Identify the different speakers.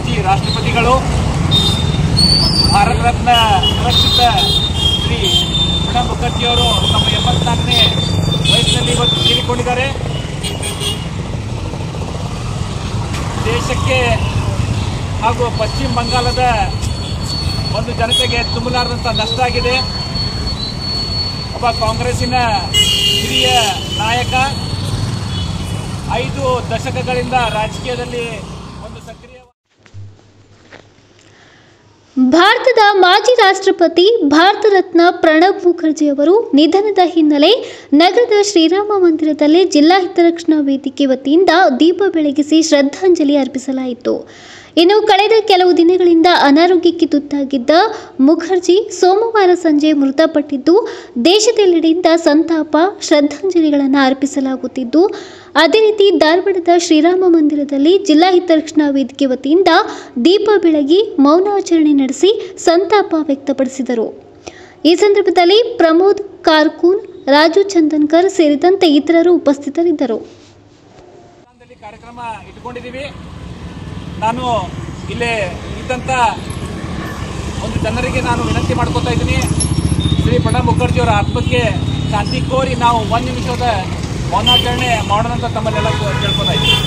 Speaker 1: ಮಾಜಿ ರಾಷ್ಟ್ರಪತಿಗಳು ಭಾರತ ರತ್ನ ಸುರಕ್ಷಿತ ಶ್ರೀ ಪ್ರಣಬ್ ಮುಖರ್ಜಿಯವರು ತಮ್ಮ ಎಂಬತ್ನಾಲ್ಕನೇ ವಯಸ್ಸಿನಲ್ಲಿ ಇವತ್ತು ತೀರಿಕೊಂಡಿದ್ದಾರೆ ದೇಶಕ್ಕೆ ಹಾಗೂ ಪಶ್ಚಿಮ ಬಂಗಾಳದ ಒಂದು ಜನತೆಗೆ ತುಂಬಲಾರದಂಥ ನಷ್ಟ ಆಗಿದೆ ಒಬ್ಬ ಕಾಂಗ್ರೆಸ್ಸಿನ ಹಿರಿಯ ನಾಯಕ ಐದು ದಶಕಗಳಿಂದ ರಾಜಕೀಯದಲ್ಲಿ ಒಂದು ಸಕ್ರಿಯ
Speaker 2: ಭಾರತದ ಮಾಜಿ ರಾಷ್ಟ್ರಪತಿ ಭಾರತ ರತ್ನ ಪ್ರಣಬ್ ಮುಖರ್ಜಿ ಅವರು ನಿಧನದ ಹಿನ್ನೆಲೆ ನಗರದ ಶ್ರೀರಾಮ ಮಂದಿರದಲ್ಲಿ ಜಿಲ್ಲಾ ಹಿತರಕ್ಷಣಾ ವೇದಿಕೆ ವತಿಯಿಂದ ದೀಪ ಬೆಳಗಿಸಿ ಶ್ರದ್ಧಾಂಜಲಿ ಅರ್ಪಿಸಲಾಯಿತು ಇನ್ನು ಕಳೆದ ಕೆಲವು ದಿನಗಳಿಂದ ಅನಾರೋಗ್ಯಕ್ಕೆ ತುತ್ತಾಗಿದ್ದ ಮುಖರ್ಜಿ ಸೋಮವಾರ ಸಂಜೆ ಮೃತಪಟ್ಟಿದ್ದು ದೇಶದೆಲ್ಲೆಡೆಯಿಂದ ಸಂತಾಪ ಶ್ರದ್ಧಾಂಜಲಿಗಳನ್ನು ಅರ್ಪಿಸಲಾಗುತ್ತಿದ್ದು ಅದೇ ರೀತಿ ಧಾರವಾಡದ ಶ್ರೀರಾಮ ಮಂದಿರದಲ್ಲಿ ಜಿಲ್ಲಾ ಹಿತರಕ್ಷಣಾ ವೇದಿಕೆ ವತಿಯಿಂದ ದೀಪ ಬೆಳಗಿ ಮೌನಾಚರಣೆ ನಡೆಸಿ ಸಂತಾಪ ವ್ಯಕ್ತಪಡಿಸಿದರು ಈ ಸಂದರ್ಭದಲ್ಲಿ ಪ್ರಮೋದ್ ಕಾರ್ಕೂನ್ ರಾಜು ಚಂದನ್ಕರ್ ಸೇರಿದಂತೆ ಇತರರು ಉಪಸ್ಥಿತರಿದ್ದರು
Speaker 1: ಸ್ಥಾನದಲ್ಲಿ ಕಾರ್ಯಕ್ರಮ ಇಟ್ಕೊಂಡಿದ್ದೀವಿ ನಾನು ಇಲ್ಲೇ ಇದ್ದಂಥ ಒಂದು ಜನರಿಗೆ ನಾನು ವಿನಂತಿ ಮಾಡ್ಕೊತಾ ಇದ್ದೀನಿ ಶ್ರೀ ಪ್ರಣಬ್ ಮುಖರ್ಜಿಯವರ ಆತ್ಮಕ್ಕೆ ಶಾಂತಿ ಕೋರಿ ನಾವು ಒಂದು ನಿಮಿಷದ ಮೌನಾಚರಣೆ ಮಾಡೋಣ ಅಂತ ತಮ್ಮಲ್ಲೆಲ್ಲ ಕೇಳ್ಕೊತಾ ಇದ್ದೀನಿ